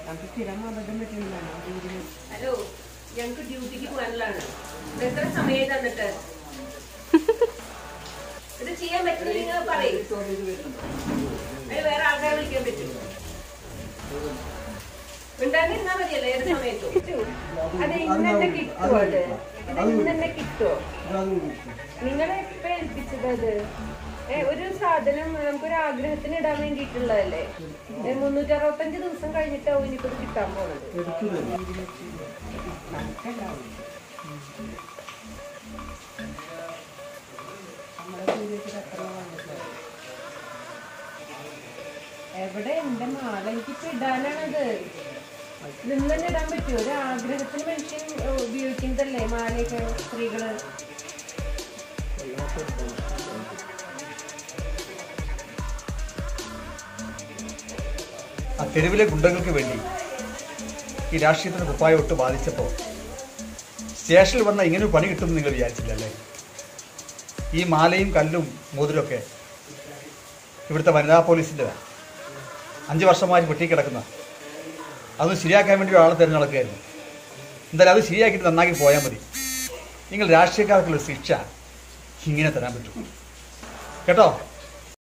നമുക്ക് സ്ഥിരം അബദ്ധം പറ്റുന്നതാണ് ഡ്യൂട്ടിന് ഹലോ ഞങ്ങക്ക് ഡ്യൂട്ടിക്ക് പോകാനുള്ളതാണ് ഇത് എത്ര സമയം തന്നിട്ട് ഇത് ചെയ്യാൻ പറ്റുന്നില്ല പറയും അതിന് വേറെ ആൾക്കാരെ വിളിക്കാൻ പറ്റും ഉണ്ടായിരുന്നാ മതിയല്ലോ ഏത് സമയത്തും അത് ഇന്നെ കിട്ടുമോ അത് ഇത് ഇന്നെ കിട്ടുമോ നിങ്ങളെ എപ്പ ഏൽപ്പിച്ചത് അത് ഏ, ഒരു സാധനം നമുക്കൊരു ആഗ്രഹത്തിന് ഇടാൻ വേണ്ടിയിട്ടുള്ളതല്ലേ ഏ, മുന്നൂറ്റി അറുപത്തഞ്ച് ദിവസം കഴിഞ്ഞിട്ടാവും ഇനിയിപ്പോ ഇത് കിട്ടാൻ പോണത് നമ്മുടെ ജീവിതത്തിൽ എത്ര വന്നിട്ട് എവിടെ എന്റെ മാല എനിക്കിപ്പോ ഇടാനാണത് നിന്ന് തന്നെ ഇടാൻ പറ്റുമോ ഒരു ആഗ്രഹത്തിന് മനുഷ്യൻ ഏ, ഉപയോഗിക്കുന്നതല്ലേ മാലയൊക്കെ സ്ത്രീകള് ആ തെരുവിലെ ഗുണ്ടകൾക്ക് വേണ്ടി ഈ രാഷ്ട്രീയത്തിന് കുപ്പായ ഒട്ട് ബാധിച്ചപ്പോൾ സ്റ്റേഷനിൽ വന്ന ഇങ്ങനെ ഒരു പണി കിട്ടുമെന്ന് നിങ്ങൾ വിചാരിച്ചില്ലല്ലേ ഈ മാലയും കല്ലും മോതിരമൊക്കെ ഇവിടുത്തെ വനിതാ പോലീസിൻ്റെതാണ് അഞ്ച് വർഷമായി വെട്ടിക്കിടക്കുന്ന അത് ശരിയാക്കാൻ വേണ്ടി ഒരാളെ തിരഞ്ഞെടുക്കുകയായിരുന്നു എന്തായാലും അത് ശരിയാക്കിയിട്ട് നന്നാക്കി പോയാൽ മതി നിങ്ങൾ രാഷ്ട്രീയക്കാർക്കുള്ള ശിക്ഷ ഇങ്ങനെ തരാൻ പറ്റും കേട്ടോ